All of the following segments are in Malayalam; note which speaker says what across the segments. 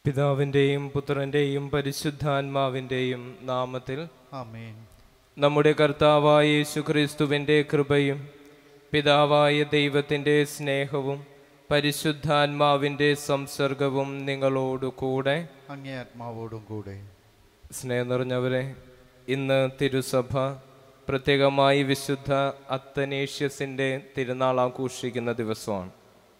Speaker 1: പിതാവിൻ്റെയും പുത്രൻ്റെയും പരിശുദ്ധാത്മാവിൻ്റെയും നാമത്തിൽ
Speaker 2: ആമേൻ
Speaker 1: നമ്മുടെ കർത്താവായ യേശുക്രിസ്തുവിൻ്റെ കൃപയും പിതാവായ ദൈവത്തിൻ്റെ സ്നേഹവും പരിശുദ്ധാത്മാവിൻ്റെ സംസർഗവും നിങ്ങളോടു കൂടെ
Speaker 2: അങ്ങേ ആത്മാവോടും കൂടെ
Speaker 1: സ്നേഹം നിറഞ്ഞവരെ ഇന്ന് തിരുസഭ പ്രത്യേകമായി വിശുദ്ധ അത്തനേഷ്യസിൻ്റെ തിരുനാൾ ആഘോഷിക്കുന്ന ദിവസമാണ്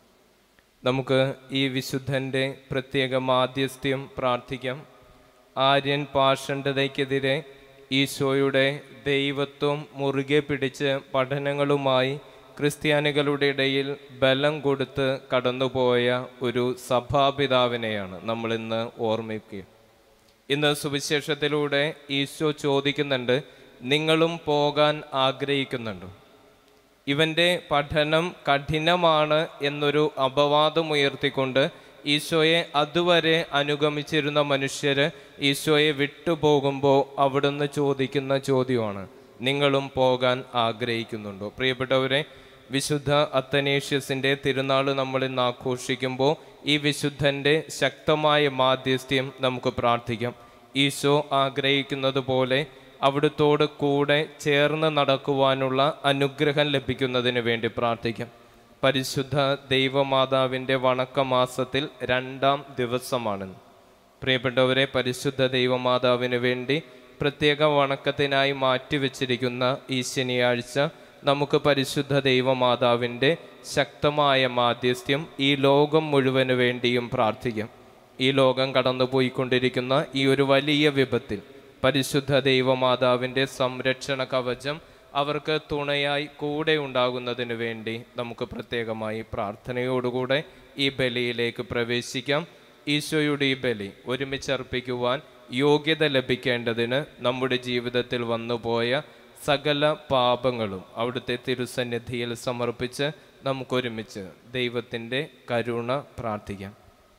Speaker 1: നമുക്ക് ഈ വിശുദ്ധൻ്റെ പ്രത്യേക മാധ്യസ്ഥ്യം പ്രാർത്ഥിക്കാം ആര്യൻ പാഷണ്ഡതയ്ക്കെതിരെ ഈശോയുടെ ദൈവത്വം മുറുകെ പിടിച്ച് പഠനങ്ങളുമായി ക്രിസ്ത്യാനികളുടെ ഇടയിൽ ബലം കൊടുത്ത് കടന്നുപോയ ഒരു സഭാപിതാവിനെയാണ് നമ്മൾ ഇന്ന് ഓർമ്മിക്കുക ഇന്ന് സുവിശേഷത്തിലൂടെ ഈശോ ചോദിക്കുന്നുണ്ട് നിങ്ങളും പോകാൻ ആഗ്രഹിക്കുന്നുണ്ടോ ഇവൻ്റെ പഠനം കഠിനമാണ് എന്നൊരു അപവാദം ഉയർത്തിക്കൊണ്ട് ഈശോയെ അതുവരെ അനുഗമിച്ചിരുന്ന മനുഷ്യര് ഈശോയെ വിട്ടുപോകുമ്പോൾ അവിടുന്ന് ചോദിക്കുന്ന ചോദ്യമാണ് നിങ്ങളും പോകാൻ ആഗ്രഹിക്കുന്നുണ്ടോ പ്രിയപ്പെട്ടവരെ വിശുദ്ധ അത്തനേഷ്യസിൻ്റെ തിരുനാൾ നമ്മൾ ഇന്ന് ആഘോഷിക്കുമ്പോൾ ഈ വിശുദ്ധൻ്റെ ശക്തമായ മാധ്യസ്ഥ്യം നമുക്ക് പ്രാർത്ഥിക്കാം ഈശോ ആഗ്രഹിക്കുന്നത് പോലെ അവിടുത്തോട് കൂടെ ചേർന്ന് നടക്കുവാനുള്ള അനുഗ്രഹം ലഭിക്കുന്നതിന് വേണ്ടി പ്രാർത്ഥിക്കാം പരിശുദ്ധ ദൈവമാതാവിൻ്റെ വണക്കമാസത്തിൽ രണ്ടാം ദിവസമാണ് പ്രിയപ്പെട്ടവരെ പരിശുദ്ധ ദൈവമാതാവിന് വേണ്ടി പ്രത്യേക വണക്കത്തിനായി മാറ്റിവെച്ചിരിക്കുന്ന ഈ ശനിയാഴ്ച നമുക്ക് പരിശുദ്ധ ദൈവമാതാവിൻ്റെ ശക്തമായ മാധ്യസ്ഥ്യം ഈ ലോകം മുഴുവന് വേണ്ടിയും പ്രാർത്ഥിക്കാം ഈ ലോകം കടന്നുപോയിക്കൊണ്ടിരിക്കുന്ന ഈ ഒരു വലിയ വിപത്തിൽ പരിശുദ്ധ ദൈവമാതാവിൻ്റെ സംരക്ഷണ കവചം അവർക്ക് തുണയായി കൂടെ ഉണ്ടാകുന്നതിന് വേണ്ടി നമുക്ക് പ്രത്യേകമായി പ്രാർത്ഥനയോടുകൂടെ ഈ ബലിയിലേക്ക് പ്രവേശിക്കാം ഈശോയുടെ ഈ ബലി ഒരുമിച്ച് അർപ്പിക്കുവാൻ യോഗ്യത ലഭിക്കേണ്ടതിന് നമ്മുടെ ജീവിതത്തിൽ വന്നുപോയ സകല പാപങ്ങളും അവിടുത്തെ തിരുസന്നിധിയിൽ സമർപ്പിച്ച് നമുക്കൊരുമിച്ച് ദൈവത്തിൻ്റെ കരുണ പ്രാർത്ഥിക്കാം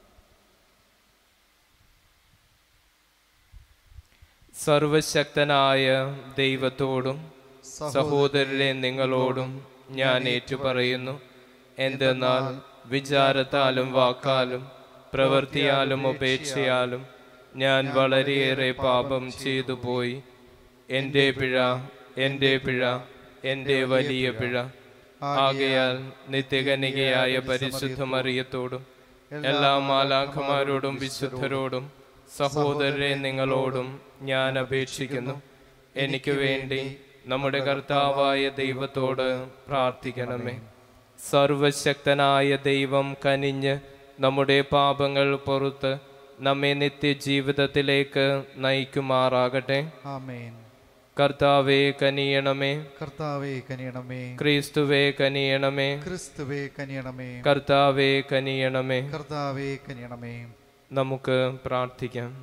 Speaker 1: സർവശക്തനായ ദൈവത്തോടും സഹോദരരെ നിങ്ങളോടും ഞാൻ ഏറ്റുപറയുന്നു എന്തെന്നാൽ വിചാരത്താലും വാക്കാലും പ്രവൃത്തിയാലും ഉപേക്ഷയാലും ഞാൻ വളരെയേറെ പാപം ചെയ്തു പോയി എൻ്റെ പിഴ എൻ്റെ പിഴ എൻ്റെ വലിയ പിഴ ആകയാൽ നിത്യകനികയായ പരിശുദ്ധ മറിയത്തോടും എല്ലാ മാലാഖമാരോടും വിശുദ്ധരോടും സഹോദരരെ നിങ്ങളോടും ഞാൻ അപേക്ഷിക്കുന്നു എനിക്ക് വേണ്ടി നമ്മുടെ കർത്താവായ ദൈവത്തോട് പ്രാർത്ഥിക്കണമേ സർവശക്തനായ ദൈവം കനിഞ്ഞ് നമ്മുടെ പാപങ്ങൾ പുറത്ത് നമ്മെ നിത്യജീവിതത്തിലേക്ക് നയിക്കുമാറാകട്ടെ
Speaker 2: ആമേൻ
Speaker 1: കർത്താവെ കനിയണമേ
Speaker 2: കർത്താവേ കനിയണമേ
Speaker 1: ക്രിസ്തുവേ കനിയണമേ
Speaker 2: ക്രിസ്തുവേ കനിയണമേ
Speaker 1: കർത്താവെ കനിയണമേ
Speaker 2: കർത്താവേ കനിയണമേ
Speaker 1: നമുക്ക് പ്രാർത്ഥിക്കാം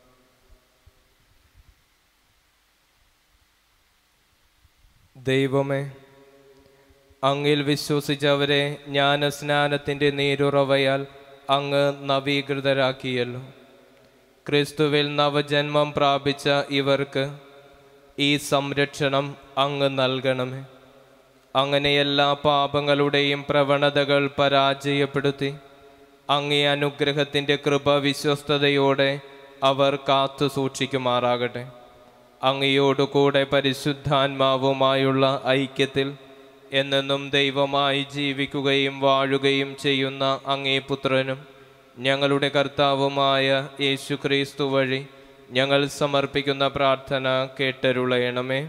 Speaker 1: ദൈവമേ അങ്ങിൽ വിശ്വസിച്ചവരെ ജ്ഞാനസ്നാനത്തിൻ്റെ നീരുറവയാൽ അങ്ങ് നവീകൃതരാക്കിയല്ലോ ക്രിസ്തുവിൽ നവജന്മം പ്രാപിച്ച ഇവർക്ക് ഈ സംരക്ഷണം അങ്ങ് നൽകണമേ അങ്ങനെ എല്ലാ പാപങ്ങളുടെയും പ്രവണതകൾ പരാജയപ്പെടുത്തി അങ്ങേ അനുഗ്രഹത്തിൻ്റെ കൃപ വിശ്വസ്തയോടെ അവർ കാത്തു സൂക്ഷിക്കുമാറാകട്ടെ അങ്ങയോടുകൂടെ പരിശുദ്ധാത്മാവുമായുള്ള ഐക്യത്തിൽ എന്നെന്നും ദൈവമായി ജീവിക്കുകയും വാഴുകയും ചെയ്യുന്ന അങ്ങേ പുത്രനും ഞങ്ങളുടെ കർത്താവുമായ യേശു ക്രിസ്തു വഴി ഞങ്ങൾ സമർപ്പിക്കുന്ന പ്രാർത്ഥന കേട്ടരുളയണമേ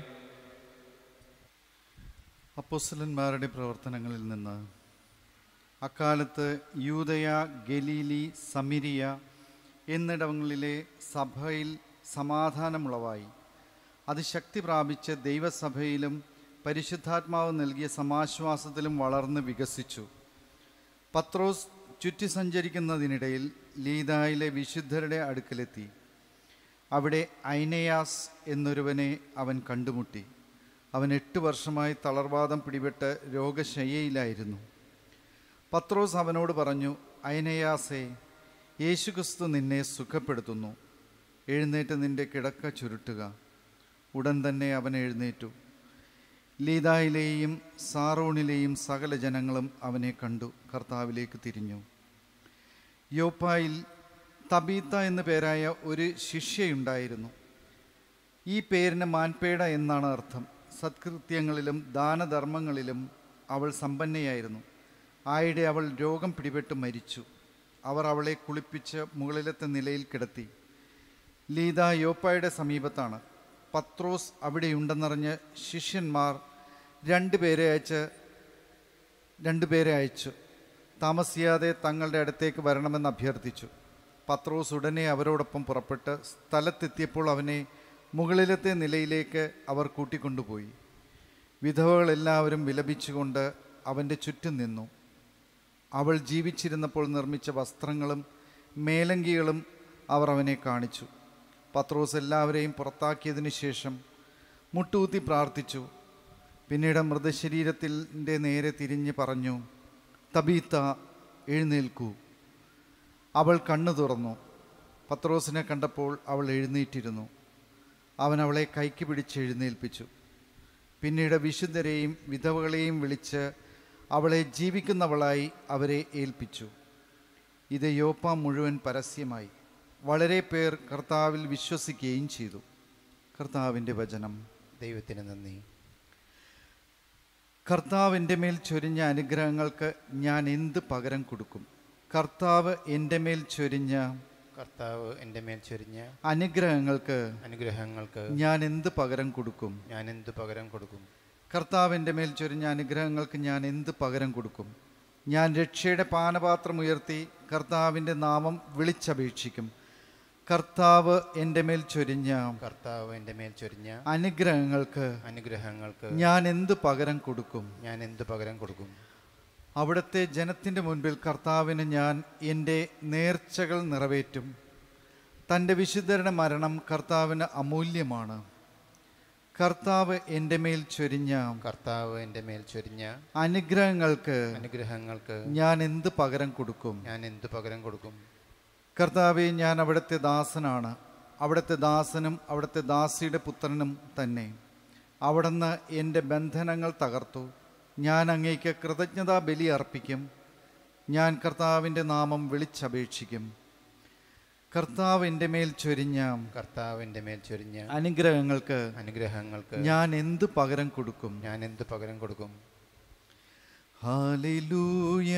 Speaker 2: അപ്പോസ്തലന്മാരുടെ പ്രവർത്തനങ്ങളിൽ നിന്ന് അക്കാലത്ത് യൂതയ ഗലീലി സമിരിയ എന്നിടങ്ങളിലെ സഭയിൽ സമാധാനമുളവായി അത് ശക്തി പ്രാപിച്ച് ദൈവസഭയിലും പരിശുദ്ധാത്മാവ് നൽകിയ സമാശ്വാസത്തിലും വളർന്ന് വികസിച്ചു പത്രോസ് ചുറ്റി സഞ്ചരിക്കുന്നതിനിടയിൽ ലീദായിലെ വിശുദ്ധരുടെ അടുക്കലെത്തി അവിടെ ഐനയാസ് എന്നൊരുവനെ അവൻ കണ്ടുമുട്ടി അവൻ എട്ട് വർഷമായി തളർവാദം പിടിപെട്ട് രോഗശയ്യയിലായിരുന്നു പത്രോസ് അവനോട് പറഞ്ഞു ഐനയാസേ യേശുക്രിസ്തു നിന്നെ സുഖപ്പെടുത്തുന്നു എഴുന്നേറ്റ് നിന്റെ കിടക്ക ചുരുട്ടുക ഉടൻ തന്നെ അവൻ എഴുന്നേറ്റു ലീദായിലെയും സാറോണിലെയും സകല ജനങ്ങളും അവനെ കണ്ടു കർത്താവിലേക്ക് തിരിഞ്ഞു യോപ്പായിൽ തബീത്ത എന്നു പേരായ ഒരു ശിഷ്യയുണ്ടായിരുന്നു ഈ പേരിന് മാൻപേട എന്നാണ് അർത്ഥം സത്കൃത്യങ്ങളിലും ദാനധർമ്മങ്ങളിലും അവൾ സമ്പന്നയായിരുന്നു ആയിടെ അവൾ രോഗം പിടിപെട്ട് മരിച്ചു അവർ അവളെ കുളിപ്പിച്ച് മുകളിലത്തെ നിലയിൽ കിടത്തി ലീത യോപ്പായുടെ സമീപത്താണ് പത്രോസ് അവിടെയുണ്ടെന്നറിഞ്ഞ് ശിഷ്യന്മാർ രണ്ടുപേരെ അയച്ച് രണ്ടുപേരെ അയച്ചു താമസിയാതെ തങ്ങളുടെ അടുത്തേക്ക് വരണമെന്ന് അഭ്യർത്ഥിച്ചു പത്രോസ് ഉടനെ അവരോടൊപ്പം പുറപ്പെട്ട് സ്ഥലത്തെത്തിയപ്പോൾ അവനെ മുകളിലത്തെ നിലയിലേക്ക് അവർ കൂട്ടിക്കൊണ്ടുപോയി വിധവകളെല്ലാവരും വിലപിച്ചുകൊണ്ട് അവൻ്റെ ചുറ്റും നിന്നു അവൾ ജീവിച്ചിരുന്നപ്പോൾ നിർമ്മിച്ച വസ്ത്രങ്ങളും മേലങ്കികളും അവർ അവനെ കാണിച്ചു പത്രോസ് എല്ലാവരെയും പുറത്താക്കിയതിനു ശേഷം മുട്ടൂത്തി പ്രാർത്ഥിച്ചു പിന്നീട് മൃതശരീരത്തിൻ്റെ നേരെ തിരിഞ്ഞ് പറഞ്ഞു തബീത്ത എഴുന്നേൽക്കൂ അവൾ കണ്ണു തുറന്നു പത്രോസിനെ കണ്ടപ്പോൾ അവൾ എഴുന്നേറ്റിരുന്നു അവൻ അവളെ കൈക്ക് പിടിച്ച് എഴുന്നേൽപ്പിച്ചു പിന്നീട് വിശുദ്ധരെയും വിധവകളെയും വിളിച്ച് അവളെ ജീവിക്കുന്നവളായി അവരെ ഏൽപ്പിച്ചു ഇത് യോപ്പ മുഴുവൻ പരസ്യമായി വളരെ പേർ കർത്താവിൽ വിശ്വസിക്കുകയും ചെയ്തു കർത്താവിൻ്റെ വചനം
Speaker 3: ദൈവത്തിന് നന്ദി
Speaker 2: കർത്താവ് എൻ്റെ മേൽ ചൊരിഞ്ഞ അനുഗ്രഹങ്ങൾക്ക് ഞാൻ എന്ത് പകരം കൊടുക്കും കർത്താവ് എൻ്റെ മേൽ ചൊരിഞ്ഞ
Speaker 3: കർത്താവ് എൻ്റെ മേൽ ചൊരിഞ്ഞ
Speaker 2: അനുഗ്രഹങ്ങൾക്ക്
Speaker 3: അനുഗ്രഹങ്ങൾക്ക്
Speaker 2: ഞാൻ എന്ത് പകരം കൊടുക്കും
Speaker 3: ഞാൻ എന്ത് പകരം കൊടുക്കും
Speaker 2: കർത്താവ് എൻ്റെ മേൽ ചൊരിഞ്ഞ അനുഗ്രഹങ്ങൾക്ക് ഞാൻ എന്ത് പകരം കൊടുക്കും ഞാൻ രക്ഷയുടെ പാനപാത്രം ഉയർത്തി കർത്താവിൻ്റെ നാമം വിളിച്ചപേക്ഷിക്കും കർത്താവ് എൻ്റെ മേൽ ചൊരിഞ്ഞ
Speaker 3: കർത്താവ് എൻ്റെ മേൽ ചൊരിഞ്ഞ
Speaker 2: അനുഗ്രഹങ്ങൾക്ക്
Speaker 3: അനുഗ്രഹങ്ങൾക്ക്
Speaker 2: ഞാൻ എന്ത് പകരം കൊടുക്കും
Speaker 3: ഞാൻ എന്ത് പകരം കൊടുക്കും
Speaker 2: അവിടുത്തെ ജനത്തിൻ്റെ മുൻപിൽ കർത്താവിന് ഞാൻ എൻ്റെ നേർച്ചകൾ നിറവേറ്റും തൻ്റെ വിശുദ്ധരുടെ മരണം കർത്താവിന് അമൂല്യമാണ് കർത്താവ് എൻ്റെ മേൽ ചൊരിഞ്ഞ
Speaker 3: കർത്താവ് എൻ്റെ മേൽ ചൊരിഞ്ഞ
Speaker 2: അനുഗ്രഹങ്ങൾക്ക്
Speaker 3: അനുഗ്രഹങ്ങൾക്ക്
Speaker 2: ഞാൻ എന്ത് പകരം കൊടുക്കും
Speaker 3: ഞാൻ എന്ത് പകരം കൊടുക്കും
Speaker 2: കർത്താവെ ഞാൻ അവിടുത്തെ ദാസനാണ് അവിടുത്തെ ദാസനും അവിടുത്തെ ദാസിയുടെ പുത്രനും തന്നെ അവിടുന്ന് എൻ്റെ ബന്ധനങ്ങൾ തകർത്തു ഞാൻ അങ്ങേക്ക് കൃതജ്ഞതാ ബലി അർപ്പിക്കും ഞാൻ കർത്താവിൻ്റെ നാമം വിളിച്ചപേക്ഷിക്കും കർത്താവ് എൻ്റെ മേൽ ചൊരിഞ്ഞ
Speaker 3: കർത്താവ് എൻ്റെ മേൽ ചൊരിഞ്ഞ
Speaker 2: അനുഗ്രഹങ്ങൾക്ക്
Speaker 3: അനുഗ്രഹങ്ങൾക്ക്
Speaker 2: ഞാൻ എന്ത് പകരം കൊടുക്കും
Speaker 3: ഞാൻ എന്ത് പകരം കൊടുക്കും
Speaker 2: ഹാലേലൂയ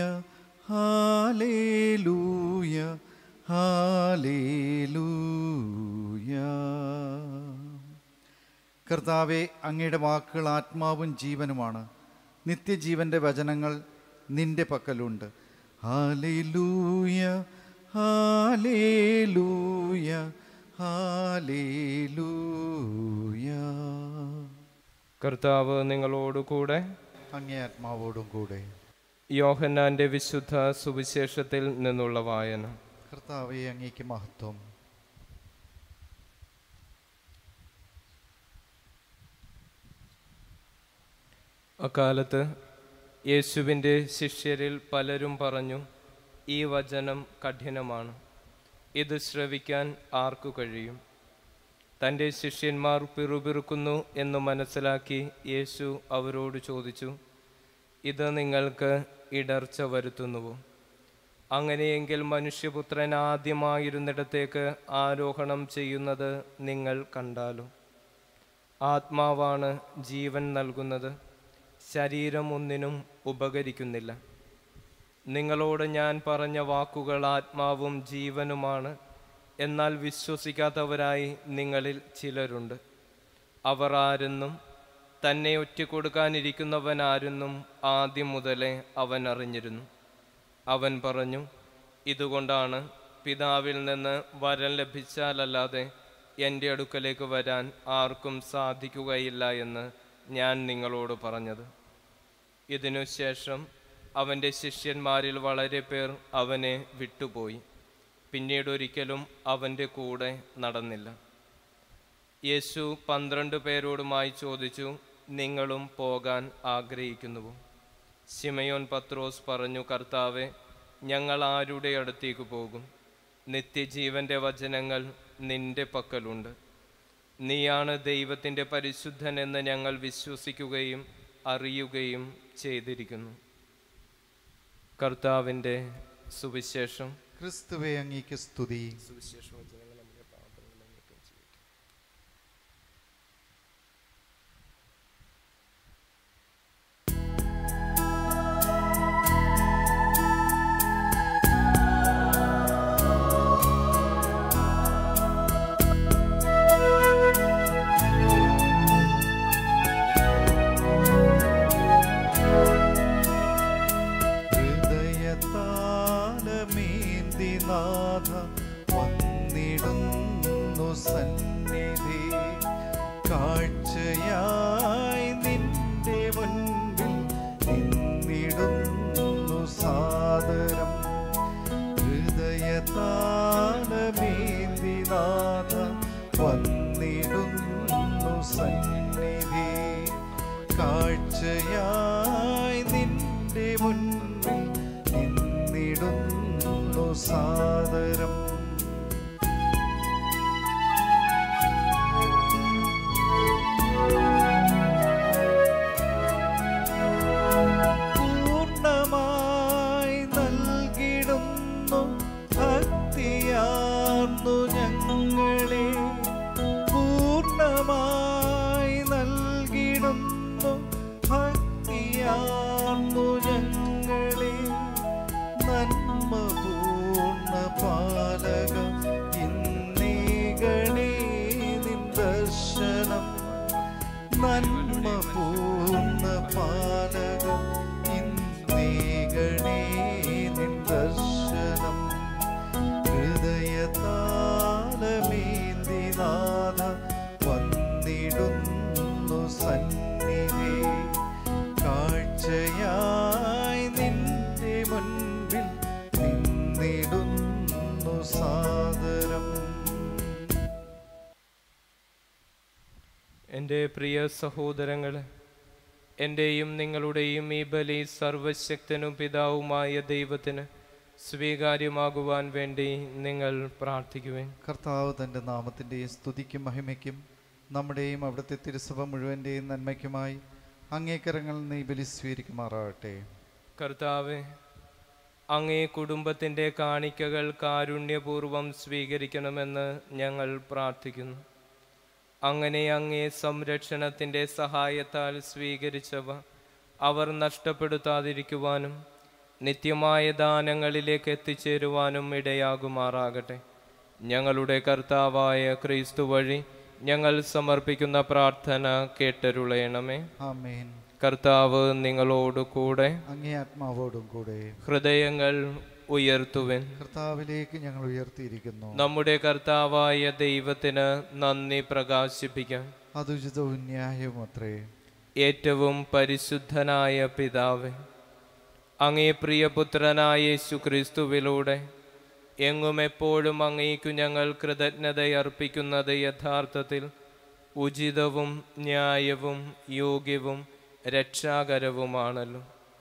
Speaker 2: ഹാലേലൂയ ഹാലേലൂയ കർത്താവെ അങ്ങയുടെ വാക്കുകൾ ആത്മാവും ജീവനുമാണ് നിത്യജീവന്റെ വചനങ്ങൾ നിന്റെ പക്കലുണ്ട് ഹാലേലൂയ ഹാലേലൂയ ഹാലേലൂയ
Speaker 1: കർത്താവ് നിങ്ങളോട് കൂടെ
Speaker 2: അങ്ങേ ആത്മാവോടും കൂടെ
Speaker 1: യോഹന്നാന്റെ വിശുദ്ധ സുവിശേഷത്തിൽ നിന്നുള്ള വായന
Speaker 2: കർത്താവെ അങ്ങേക്ക് മഹത്വം
Speaker 1: അക്കാലത്ത് യേശുവിൻ്റെ ശിഷ്യരിൽ പലരും പറഞ്ഞു ഈ വചനം കഠിനമാണ് ഇത് ശ്രവിക്കാൻ ആർക്കു കഴിയും തൻ്റെ ശിഷ്യന്മാർ പിറുപിറുക്കുന്നു എന്ന് മനസ്സിലാക്കി യേശു അവരോട് ചോദിച്ചു ഇത് നിങ്ങൾക്ക് ഇടർച്ച വരുത്തുന്നുവോ അങ്ങനെയെങ്കിൽ മനുഷ്യപുത്രൻ ആദ്യമായിരുന്നിടത്തേക്ക് ആരോഹണം ചെയ്യുന്നത് നിങ്ങൾ കണ്ടാലും ആത്മാവാണ് ജീവൻ നൽകുന്നത് ശരീരം ഒന്നിനും ഉപകരിക്കുന്നില്ല നിങ്ങളോട് ഞാൻ പറഞ്ഞ വാക്കുകൾ ആത്മാവും ജീവനുമാണ് എന്നാൽ വിശ്വസിക്കാത്തവരായി നിങ്ങളിൽ ചിലരുണ്ട് അവർ ആരെന്നും തന്നെ ഒറ്റക്കൊടുക്കാനിരിക്കുന്നവൻ ആരെന്നും ആദ്യം മുതലേ അവൻ അറിഞ്ഞിരുന്നു അവൻ പറഞ്ഞു ഇതുകൊണ്ടാണ് പിതാവിൽ നിന്ന് വരം ലഭിച്ചാലല്ലാതെ എൻ്റെ അടുക്കലേക്ക് വരാൻ ആർക്കും സാധിക്കുകയില്ല എന്ന് ഞാൻ നിങ്ങളോട് പറഞ്ഞത് ഇതിനുശേഷം അവൻ്റെ ശിഷ്യന്മാരിൽ വളരെ പേർ അവനെ വിട്ടുപോയി പിന്നീട് ഒരിക്കലും അവൻ്റെ കൂടെ നടന്നില്ല യേശു പന്ത്രണ്ട് പേരോടുമായി ചോദിച്ചു നിങ്ങളും പോകാൻ ആഗ്രഹിക്കുന്നുവോ ശിമയോൻ പത്രോസ് പറഞ്ഞു കർത്താവെ ഞങ്ങൾ ആരുടെ അടുത്തേക്ക് പോകും നിത്യജീവന്റെ വചനങ്ങൾ നിന്റെ പക്കലുണ്ട് നീയാണ് ദൈവത്തിൻ്റെ പരിശുദ്ധൻ എന്ന് ഞങ്ങൾ വിശ്വസിക്കുകയും അറിയുകയും ചെയ്തിരിക്കുന്നു കർത്താവിൻ്റെ സുവിശേഷം
Speaker 2: ക്രിസ്തുവെ അങ്ങേക്ക് സ്തുതി ഹൃദയതാലമേന്തി നാഥ വന്നിടുന്നു സന്നിധി കാഴ്ചയായി നിന്റെ മുൻപിൽ നിന്നിടുന്നു സാദരം ഹൃദയതാലമേന്തി നാഥ വന്നിടുന്നു സന്നിധി കാഴ്ചയായി നിന്റെ മുൻപിൽ നിന്നിടുന്നു സാദരം പൂർണ്ണമായി നൽകിടുന്നു ഭക്തിയാർന്നു ഞങ്ങളെ പൂർണ്ണമായി നൽകിടുന്നു ഭക്തിയാർന്നു ഞങ്ങളെ നന്മ പൂർണ്ണ പാലക ഇന്നീകണേ നിൻ ദർശനം നന്മ പൂർണ്ണ പാലക ഇന്നീകണേ നിൻ ദർശനം ഹൃദയതാലമേന്തി നാഥ വന്നിടുന്നു സന്നിധി കാഴ്ചയായി നിന്റെ മുൻപിൽ നിന്നിടുന്നു സാദരം
Speaker 1: എൻ്റെ പ്രിയ സഹോദരങ്ങളെ എൻ്റെയും നിങ്ങളുടെയും ഈ ബലി സർവശക്തനും പിതാവുമായ ദൈവത്തിന് സ്വീകാര്യമാകുവാൻ വേണ്ടി നിങ്ങൾ പ്രാർത്ഥിക്കുവേൻ
Speaker 2: കർത്താവ് തൻ്റെ നാമത്തിൻ്റെയും സ്തുതിക്കും മഹിമയ്ക്കും നമ്മുടെയും അവിടുത്തെ തിരുസഭ മുഴുവൻ്റെയും നന്മയ്ക്കുമായി അങ്ങേക്കരങ്ങളിൽ നീ ബലി സ്വീകരിക്കുമാറാകട്ടെ
Speaker 1: കർത്താവെ അങ്ങേ കുടുംബത്തിൻ്റെ കാണിക്കകൾ കാരുണ്യപൂർവം സ്വീകരിക്കണമെന്ന് ഞങ്ങൾ പ്രാർത്ഥിക്കുന്നു അങ്ങനെ അങ്ങേ സംരക്ഷണത്തിൻ്റെ സഹായത്താൽ സ്വീകരിച്ചവ അവർ നഷ്ടപ്പെടുത്താതിരിക്കുവാനും നിത്യമായ ദാനങ്ങളിലേക്ക് എത്തിച്ചേരുവാനും ഇടയാകുമാറാകട്ടെ ഞങ്ങളുടെ കർത്താവായ ക്രിസ്തു വഴി ഞങ്ങൾ സമർപ്പിക്കുന്ന പ്രാർത്ഥന കേട്ടരുളയണമേ
Speaker 2: ആമേൻ
Speaker 1: കർത്താവ് നിങ്ങളോട് കൂടെ
Speaker 2: അങ്ങേ ആത്മാവോടും കൂടെ
Speaker 1: ഹൃദയങ്ങൾ ഉയർത്തുവൻ
Speaker 2: കർത്താവിലേക്ക് ഞങ്ങൾ ഉയർത്തിയിരിക്കുന്നു
Speaker 1: നമ്മുടെ കർത്താവായ ദൈവത്തിന് നന്ദി പ്രകാശിപ്പിക്കാം
Speaker 2: അതുചിതവും ന്യായവും അത്രേ
Speaker 1: ഏറ്റവും പരിശുദ്ധനായ പിതാവേ അങ്ങേ പ്രിയപുത്രനായ യേശു ക്രിസ്തുവിലൂടെ എങ്ങും എപ്പോഴും അങ്ങേക്കു ഞങ്ങൾ കൃതജ്ഞതയർപ്പിക്കുന്നത് യഥാർത്ഥത്തിൽ ഉചിതവും ന്യായവും യോഗ്യവും രക്ഷാകരവുമാണല്ലോ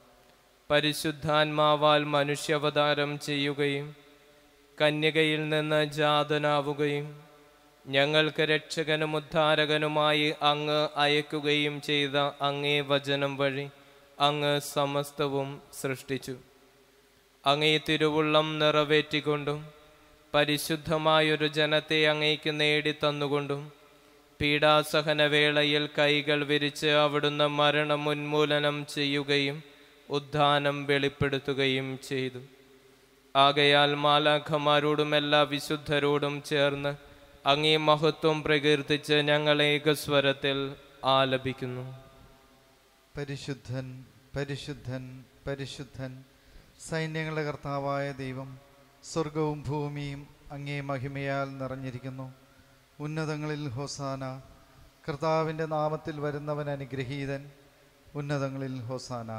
Speaker 1: പരിശുദ്ധാത്മാവാൽ മനുഷ്യാവതാരം ചെയ്യുകയും കന്യകയിൽ നിന്ന് ജാതനാവുകയും ഞങ്ങൾക്ക് രക്ഷകനും ഉദ്ധാരകനുമായി അങ്ങ് അയക്കുകയും ചെയ്ത അങ്ങേ വചനം വഴി അങ്ങ് സമസ്തവും സൃഷ്ടിച്ചു അങ്ങേ തിരുവുള്ളം നിറവേറ്റിക്കൊണ്ടും പരിശുദ്ധമായൊരു ജനത്തെ അങ്ങേക്ക് നേടിത്തന്നുകൊണ്ടും പീഡാസഹനവേളയിൽ കൈകൾ വിരിച്ച് അവിടുന്ന് മരണം ഉന്മൂലനം ചെയ്യുകയും ഉദ്ധാനം വെളിപ്പെടുത്തുകയും ചെയ്തു ആകയാൽ മാലാഖമാരോടും എല്ലാ വിശുദ്ധരോടും ചേർന്ന് അങ്ങേ മഹത്വം പ്രകീർത്തിച്ച് ഞങ്ങൾ ഏകസ്വരത്തിൽ ആലപിക്കുന്നു
Speaker 2: പരിശുദ്ധൻ പരിശുദ്ധൻ പരിശുദ്ധൻ സൈന്യങ്ങളുടെ കർത്താവായ ദൈവം സ്വർഗവും ഭൂമിയും അങ്ങേ മഹിമയാൽ നിറഞ്ഞിരിക്കുന്നു ഉന്നതങ്ങളിൽ ഹൊസാന കർത്താവിൻ്റെ നാമത്തിൽ വരുന്നവൻ അനുഗ്രഹീതൻ ഉന്നതങ്ങളിൽ ഹൊസാന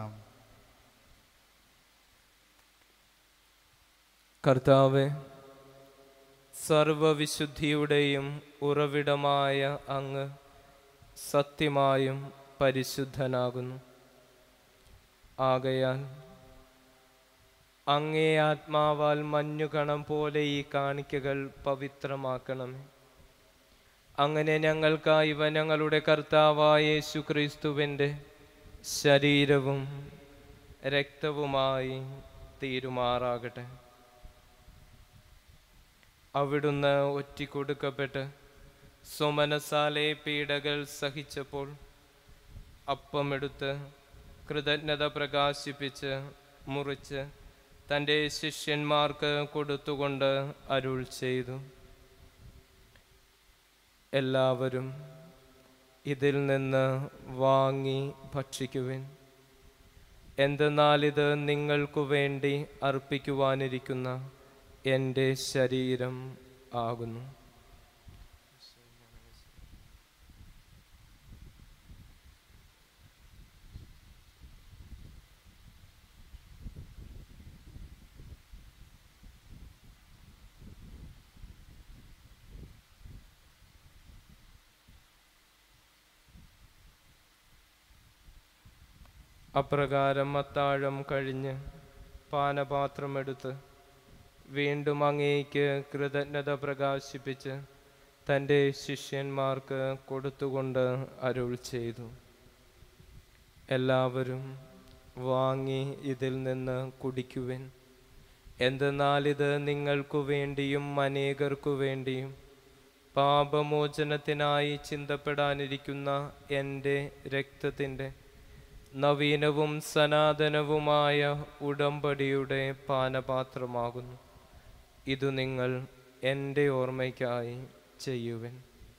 Speaker 1: കർത്താവെ സർവവിശുദ്ധിയുടെയും ഉറവിടമായ അങ്ങ് സത്യമായും പരിശുദ്ധനാകുന്നു ആകയാൽ അങ്ങേ ആത്മാവാൽ മഞ്ഞുകണം പോലെ ഈ കാണിക്കകൾ പവിത്രമാക്കണമേ അങ്ങനെ ഞങ്ങൾക്കായി ഇവ ഞങ്ങളുടെ കർത്താവായ യേശു ക്രിസ്തുവിൻ്റെ ശരീരവും രക്തവുമായി തീരുമാറാകട്ടെ അവിടുന്ന് ഒറ്റിക്കൊടുക്കപ്പെട്ട് സുമനസാലെ പീഡകൾ സഹിച്ചപ്പോൾ അപ്പമെടുത്ത് കൃതജ്ഞത പ്രകാശിപ്പിച്ച് മുറിച്ച് തൻ്റെ ശിഷ്യന്മാർക്ക് കൊടുത്തുകൊണ്ട് അരുൾ ചെയ്തു എല്ലാവരും ഇതിൽ നിന്ന് വാങ്ങി ഭക്ഷിക്കുവിൻ എന്തെന്നാൽ ഇത് നിങ്ങൾക്കു വേണ്ടി അർപ്പിക്കുവാനിരിക്കുന്ന എൻ്റെ ശരീരം ആകുന്നു അപ്രകാരം അത്താഴം കഴിഞ്ഞ് പാനപാത്രമെടുത്ത് വീണ്ടും അങ്ങേക്ക് കൃതജ്ഞത പ്രകാശിപ്പിച്ച് തൻ്റെ ശിഷ്യന്മാർക്ക് കൊടുത്തുകൊണ്ട് അരുൾ ചെയ്തു എല്ലാവരും വാങ്ങി ഇതിൽ നിന്ന് കുടിക്കുവിൻ എന്തെന്നാൽ ഇത് നിങ്ങൾക്കു വേണ്ടിയും അനേകർക്കു വേണ്ടിയും പാപമോചനത്തിനായി ചിന്തപ്പെടാനിരിക്കുന്ന എൻ്റെ രക്തത്തിൻ്റെ നവീനവും സനാതനവുമായ ഉടമ്പടിയുടെ പാനപാത്രമാകുന്നു ഇതു നിങ്ങൾ എൻ്റെ ഓർമ്മയ്ക്കായി ചെയ്യുവിൻ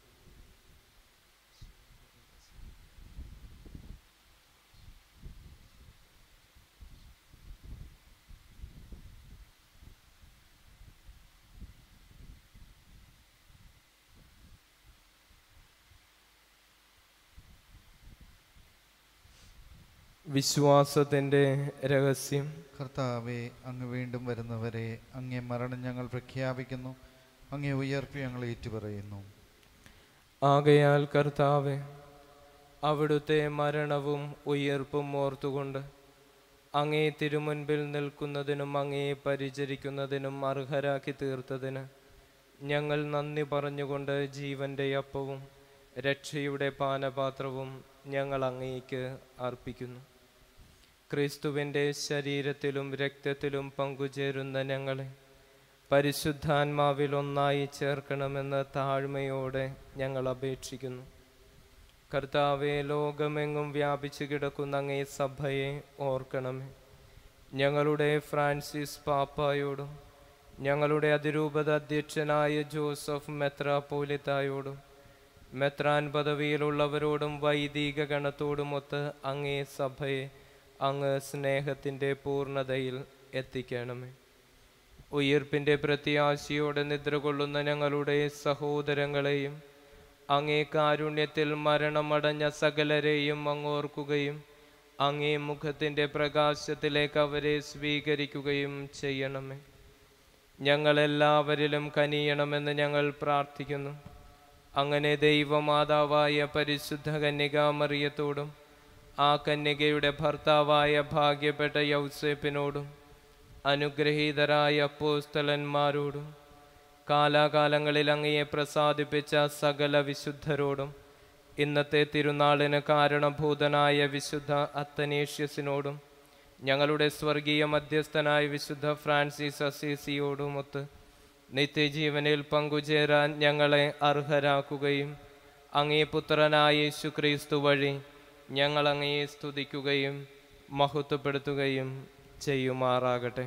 Speaker 1: വിശ്വാസത്തിൻ്റെ രഹസ്യം
Speaker 2: കർത്താവെ അങ്ങ് വീണ്ടും വരുന്നവരെ അങ്ങേ മരണം ഞങ്ങൾ പ്രഖ്യാപിക്കുന്നു അങ്ങേ ഉയർപ്പി ഞങ്ങൾ ഏറ്റുപറയുന്നു
Speaker 1: ആകയാൽ കർത്താവെ അവിടുത്തെ മരണവും ഉയർപ്പും ഓർത്തുകൊണ്ട് അങ്ങേ തിരുമുൻപിൽ നിൽക്കുന്നതിനും അങ്ങയെ പരിചരിക്കുന്നതിനും അർഹരാക്കി തീർത്തതിന് ഞങ്ങൾ നന്ദി പറഞ്ഞുകൊണ്ട് ജീവന്റെ അപ്പവും രക്ഷയുടെ പാനപാത്രവും ഞങ്ങൾ അങ്ങേക്ക് അർപ്പിക്കുന്നു ക്രിസ്തുവിൻ്റെ ശരീരത്തിലും രക്തത്തിലും പങ്കുചേരുന്ന ഞങ്ങളെ പരിശുദ്ധാത്മാവിൽ ഒന്നായി ചേർക്കണമെന്ന് താഴ്മയോടെ ഞങ്ങൾ അപേക്ഷിക്കുന്നു കർത്താവെ ലോകമെങ്ങും വ്യാപിച്ചു കിടക്കുന്ന അങ്ങേ സഭയെ ഓർക്കണമേ ഞങ്ങളുടെ ഫ്രാൻസിസ് പാപ്പായോടും ഞങ്ങളുടെ അതിരൂപത അധ്യക്ഷനായ ജോസഫ് മെത്രാപോലിത്തായോടും മെത്രാൻ പദവിയിലുള്ളവരോടും വൈദിക ഗണത്തോടുമൊത്ത് അങ്ങേ സഭയെ അങ്ങ് സ്നേഹത്തിൻ്റെ പൂർണ്ണതയിൽ എത്തിക്കണമേ ഉയർപ്പിൻ്റെ പ്രത്യാശയോടെ നിദ്ര കൊള്ളുന്ന ഞങ്ങളുടെ സഹോദരങ്ങളെയും അങ്ങേ കാരുണ്യത്തിൽ മരണമടഞ്ഞ സകലരെയും അങ്ങോർക്കുകയും അങ്ങേ മുഖത്തിൻ്റെ പ്രകാശത്തിലേക്ക് അവരെ സ്വീകരിക്കുകയും ചെയ്യണമേ ഞങ്ങളെല്ലാവരിലും കനിയണമെന്ന് ഞങ്ങൾ പ്രാർത്ഥിക്കുന്നു അങ്ങനെ ദൈവമാതാവായ പരിശുദ്ധ കന്യകാമറിയത്തോടും ആ കന്യകയുടെ ഭർത്താവായ ഭാഗ്യപ്പെട്ട യൗസേപ്പിനോടും അനുഗ്രഹീതരായ അപ്പോസ്തലന്മാരോടും കാലാകാലങ്ങളിൽ അങ്ങയെ പ്രസാദിപ്പിച്ച സകല വിശുദ്ധരോടും ഇന്നത്തെ തിരുനാളിന് കാരണഭൂതനായ വിശുദ്ധ അത്തനേഷ്യസിനോടും ഞങ്ങളുടെ സ്വർഗീയ മധ്യസ്ഥനായ വിശുദ്ധ ഫ്രാൻസിസ് അസീസിയോടുമൊത്ത് നിത്യജീവനിൽ പങ്കുചേരാൻ ഞങ്ങളെ അർഹരാക്കുകയും അങ്ങേ പുത്രനായ യേശു ക്രിസ്തു വഴി ഞങ്ങൾ അങ്ങയെ സ്തുതിക്കുകയും മഹത്വപ്പെടുത്തുകയും ചെയ്യുമാറാകട്ടെ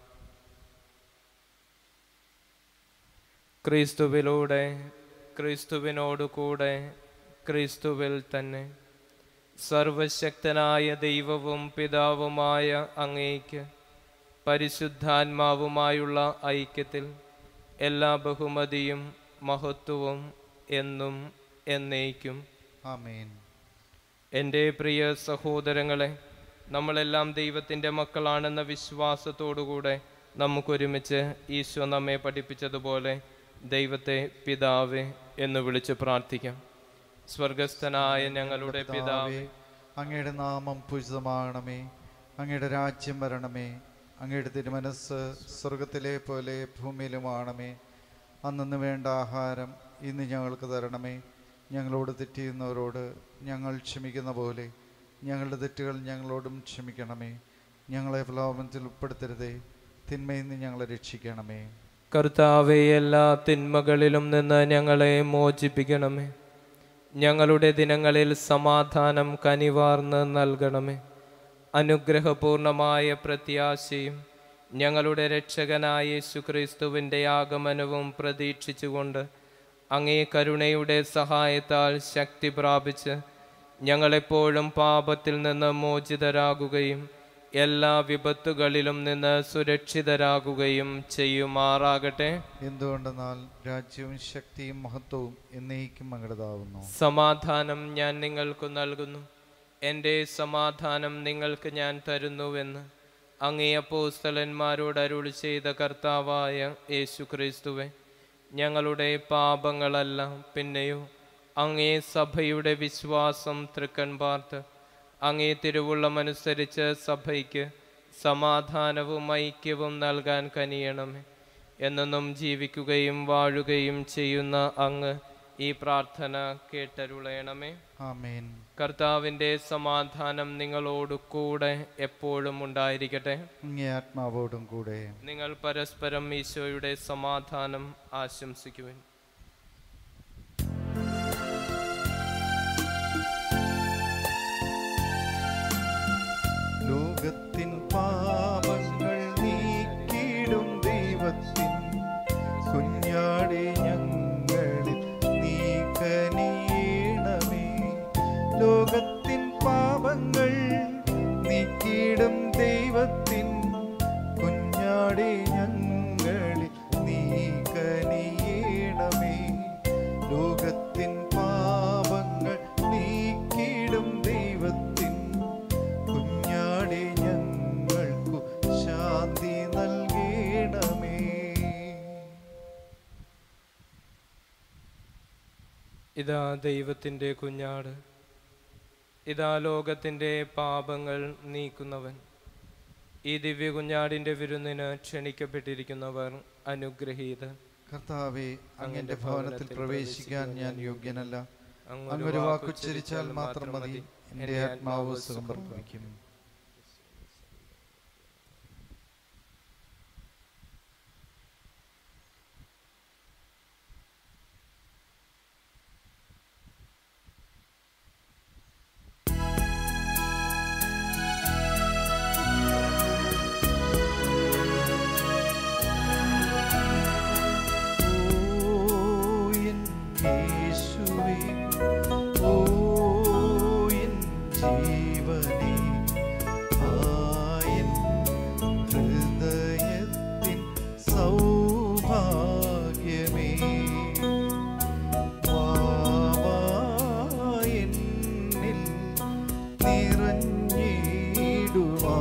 Speaker 1: ക്രിസ്തുവിലൂടെ ക്രിസ്തുവിനോടു കൂടെ ക്രിസ്തുവിൽ തന്നെ സർവശക്തനായ ദൈവവും പിതാവുമായ അങ്ങേക്ക് പരിശുദ്ധാത്മാവുമായുള്ള ഐക്യത്തിൽ എല്ലാ ബഹുമതിയും മഹത്വവും എന്നും എന്നേക്കും
Speaker 2: ആമേൻ
Speaker 1: എൻ്റെ പ്രിയ സഹോദരങ്ങളെ നമ്മളെല്ലാം ദൈവത്തിൻ്റെ മക്കളാണെന്ന വിശ്വാസത്തോടുകൂടെ നമുക്കൊരുമിച്ച് ഈശോ നമ്മെ പഠിപ്പിച്ചതുപോലെ ദൈവത്തെ പിതാവേ എന്ന് വിളിച്ച് പ്രാർത്ഥിക്കാം സ്വർഗസ്ഥനായ ഞങ്ങളുടെ പിതാവേ
Speaker 2: അങ്ങയുടെ നാമം പൂജിതമാകണമേ അങ്ങയുടെ രാജ്യം വരണമേ അങ്ങയുടെ തിരുമനസ് സ്വർഗത്തിലെ പോലെ ഭൂമിയിലുമാണമേ അന്നു വേണ്ട ആഹാരം ഇന്ന് ഞങ്ങൾക്ക് തരണമേ ഞങ്ങളോട് തെറ്റിയുന്നവരോട് ഞങ്ങൾ ക്ഷമിക്കുന്ന പോലെ ഞങ്ങളുടെ തെറ്റുകൾ ഞങ്ങളോടും ക്ഷമിക്കണമേ ഞങ്ങളെ പ്രലോഭനത്തിൽ ഉൾപ്പെടുത്തരുതേ തിന്മയിൽ നിന്ന് ഞങ്ങളെ രക്ഷിക്കണമേ
Speaker 1: കർത്താവെ എല്ലാ തിന്മകളിലും നിന്ന് ഞങ്ങളെ മോചിപ്പിക്കണമേ ഞങ്ങളുടെ ദിനങ്ങളിൽ സമാധാനം കനിവാർന്ന് നൽകണമേ അനുഗ്രഹപൂർണമായ പ്രത്യാശയും ഞങ്ങളുടെ രക്ഷകനായ യേശുക്രിസ്തുവിൻ്റെ ആഗമനവും പ്രതീക്ഷിച്ചുകൊണ്ട് അങ്ങേ കരുണയുടെ സഹായത്താൽ ശക്തി പ്രാപിച്ച് ഞങ്ങളെപ്പോഴും പാപത്തിൽ നിന്ന് മോചിതരാകുകയും എല്ലാ വിപത്തുകളിലും നിന്ന് സുരക്ഷിതരാകുകയും ചെയ്യുമാറാകട്ടെ
Speaker 2: എന്തുകൊണ്ടെന്നാൽ രാജ്യവും ശക്തിയും മഹത്വവും എന്നേക്കും അങ്ങടതാവുന്നു
Speaker 1: സമാധാനം ഞാൻ നിങ്ങൾക്ക് നൽകുന്നു എൻ്റെ സമാധാനം നിങ്ങൾക്ക് ഞാൻ തരുന്നുവെന്ന് അങ്ങേ അപ്പോസ്തലന്മാരോട് അരുളി ചെയ്ത കർത്താവായ യേശു ക്രിസ്തുവെ ഞങ്ങളുടെ പാപങ്ങളല്ല പിന്നെയോ അങ്ങേ സഭയുടെ വിശ്വാസം തൃക്കൺ പാർത്ത് അങ്ങേ തിരുവുള്ളമനുസരിച്ച് സഭയ്ക്ക് സമാധാനവും ഐക്യവും നൽകാൻ കനിയണമേ എന്നെന്നും ജീവിക്കുകയും വാഴുകയും ചെയ്യുന്ന അങ്ങ് ഈ പ്രാർത്ഥന കേട്ടരുളയണമേ
Speaker 2: ആമേൻ
Speaker 1: കർത്താവിൻ്റെ സമാധാനം നിങ്ങളോട് കൂടെ എപ്പോഴും ഉണ്ടായിരിക്കട്ടെ
Speaker 2: അങ്ങേ ആത്മാവോടും കൂടെ
Speaker 1: നിങ്ങൾ പരസ്പരം ഈശോയുടെ സമാധാനം ആശംസിക്കുവിൻ
Speaker 2: ലോകത്തിൻ പാപങ്ങൾ നീക്കിടും ദൈവത്തിൻ കുഞ്ഞാടെ ഞങ്ങളിൽ നീ കനിയണമേ ലോകത്തിൻ പാപങ്ങൾ നീക്കിടും ദൈവത്തിൻ കുഞ്ഞാടെ ഞങ്ങളിൽ നീ കനിയണമേ ലോകത്തിൻ പാപങ്ങൾ നീക്കിടും ദൈവത്തിൻ കുഞ്ഞാടെ ഞങ്ങൾക്കു ശാന്തി നൽകണമേ
Speaker 1: ഇതാ ദൈവത്തിൻ്റെ കുഞ്ഞാട് ഇതാ ലോകത്തിൻ്റെ പാപങ്ങൾ നീക്കുന്നവൻ ഈ ദിവ്യ കുഞ്ഞാടിൻ്റെ വിരുന്നിന് ക്ഷണിക്കപ്പെട്ടിരിക്കുന്നവർ അനുഗ്രഹീതർ
Speaker 2: കർത്താവെ അങ്ങന്റെ ഭവനത്തിൽ പ്രവേശിക്കാൻ ഞാൻ യോഗ്യനല്ല
Speaker 1: അങ്ങ്
Speaker 2: അങ്ങ് ഒരു വാക്കുച്ചരിച്ചാൽ മാത്രം മതി എന്റെ ആത്മാവ് സുഖം പ്രാപിക്കും ഓ എൻ യേശുവേ ഓ എൻ ജീവനേ ആയൻ ഹൃദയത്തിൻ സൗഭാഗ്യമേ വാവായെന്നിൽ നിറഞ്ഞിടുവാ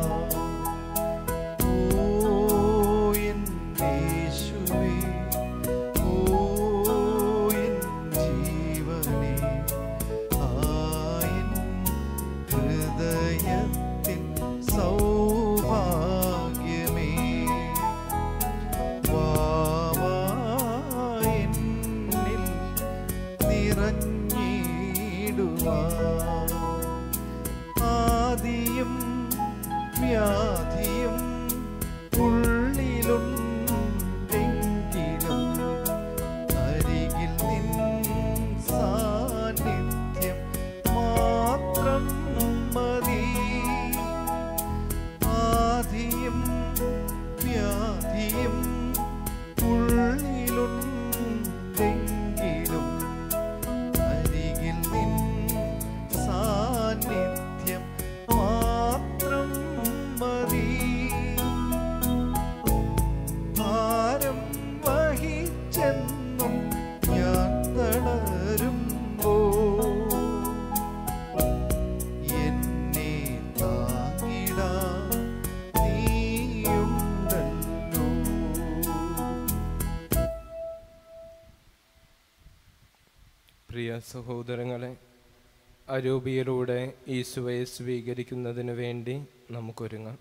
Speaker 2: ഓ എൻ യേശുവേ ഓ എൻ ജീവനേ ആയൻ ഹൃദയത്തിൻ സൗഭാഗ്യമേ വാവായെന്നിൽ നിറഞ്ഞിടുവാ ആദിയും വ്യാധിയും ഉള്ളിലുണ്ടെങ്കിലും അരികിൽ നിൻ സാന്നിധ്യം മാത്രം മതി ആദിയും വ്യാധിയും ഉള്ളിലുണ്ടെങ്കിലും അരികിൽ നിൻ സാന്നിധ്യം മാത്രം മതി ഭാരം വഹിച്ചെന്നും ഞാൻ തളരുമ്പോ എന്നെ താങ്ങിടാ നീയുണ്ടല്ലോ
Speaker 1: പ്രിയ സഹോദരങ്ങളെ അരൂപിയിലൂടെ ഈശോയെ സ്വീകരിക്കുന്നതിന് വേണ്ടി നമുക്കൊരുങ്ങാം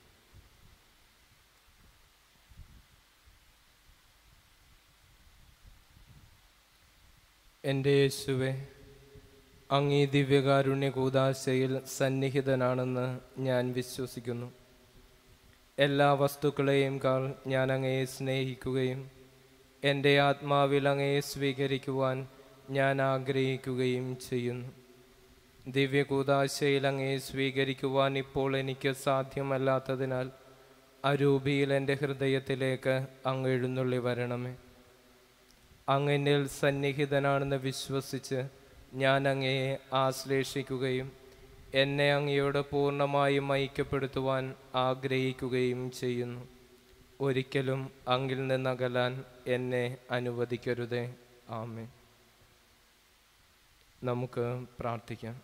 Speaker 1: എൻ്റെ യേശുവെ അങ്ങീ ദിവ്യകാരുണ്യ കൂതാശയിൽ സന്നിഹിതനാണെന്ന് ഞാൻ വിശ്വസിക്കുന്നു എല്ലാ വസ്തുക്കളെയും കാൾ ഞാൻ അങ്ങയെ സ്നേഹിക്കുകയും എൻ്റെ ആത്മാവിൽ അങ്ങയെ സ്വീകരിക്കുവാൻ ഞാൻ ആഗ്രഹിക്കുകയും ചെയ്യുന്നു ദിവ്യകൂതാശയിൽ അങ്ങയെ സ്വീകരിക്കുവാൻ ഇപ്പോൾ എനിക്ക് സാധ്യമല്ലാത്തതിനാൽ അരൂപിയിൽ എൻ്റെ ഹൃദയത്തിലേക്ക് അങ്ങ് എഴുന്നള്ളി വരണമേ അങ്ങനിൽ സന്നിഹിതനാണെന്ന് വിശ്വസിച്ച് ഞാൻ അങ്ങയെ ആശ്ലേഷിക്കുകയും എന്നെ അങ്ങയോട് പൂർണ്ണമായും ഐക്യപ്പെടുത്തുവാൻ ആഗ്രഹിക്കുകയും ചെയ്യുന്നു ഒരിക്കലും അങ്ങിൽ നിന്നകലാൻ എന്നെ അനുവദിക്കരുതേ ആമേ നമുക്ക് പ്രാർത്ഥിക്കാം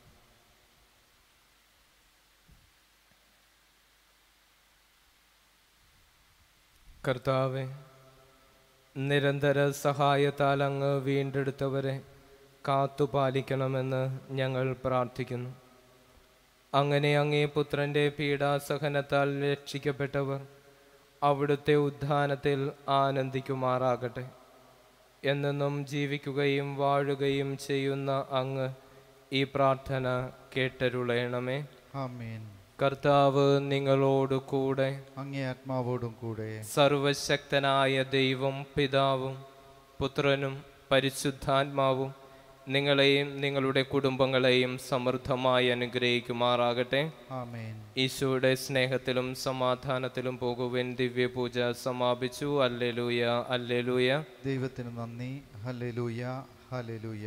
Speaker 1: കർത്താവെ നിരന്തര സഹായത്താൽ അങ്ങ് വീണ്ടെടുത്തവരെ കാത്തുപാലിക്കണമെന്ന് ഞങ്ങൾ പ്രാർത്ഥിക്കുന്നു അങ്ങനെ അങ്ങേ പുത്രൻ്റെ പീഡാസഹനത്താൽ രക്ഷിക്കപ്പെട്ടവർ അവിടുത്തെ ഉദ്ധാനത്തിൽ ആനന്ദിക്കുമാറാകട്ടെ എന്നെന്നും ജീവിക്കുകയും വാഴുകയും ചെയ്യുന്ന അങ്ങ് ഈ പ്രാർത്ഥന കേട്ടരുളയണമേ
Speaker 2: ആമേൻ
Speaker 1: കർത്താവ് നിങ്ങളോട് കൂടെ
Speaker 2: അങ്ങേ ആത്മാവോടും കൂടെ
Speaker 1: സർവശക്തനായ ദൈവം പിതാവും പുത്രനും പരിശുദ്ധാത്മാവും നിങ്ങളെയും നിങ്ങളുടെ കുടുംബങ്ങളെയും സമൃദ്ധമായി അനുഗ്രഹിക്കുമാറാകട്ടെ
Speaker 2: ആമേൻ
Speaker 1: ഈശോയുടെ സ്നേഹത്തിലും സമാധാനത്തിലും പോകുവാൻ ദിവ്യപൂജ സമാപിച്ചു അല്ലെലൂയ അല്ലെലൂയ
Speaker 2: ദൈവത്തിന് നന്ദി ഹല്ലേലൂയ ഹല്ലേലൂയ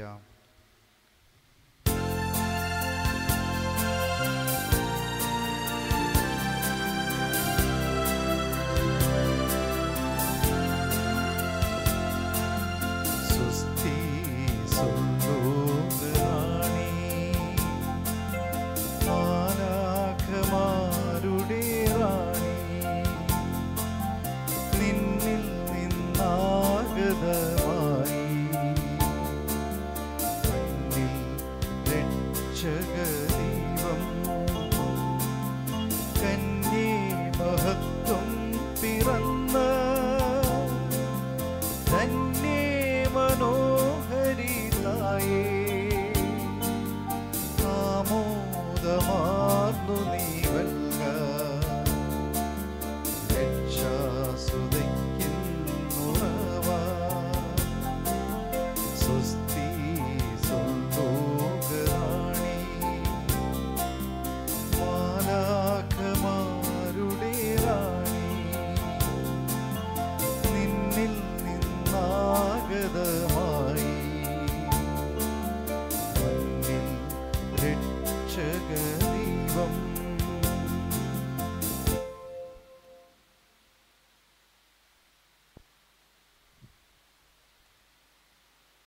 Speaker 2: സുസ്തി സ്വലോകറാണി മാലാഖമാരുടെ റാണി നിന്നിൽ നിന്നാഗതമായി മണ്ണിൽ രക്ഷകദീപം കന്യേ മഹത്വ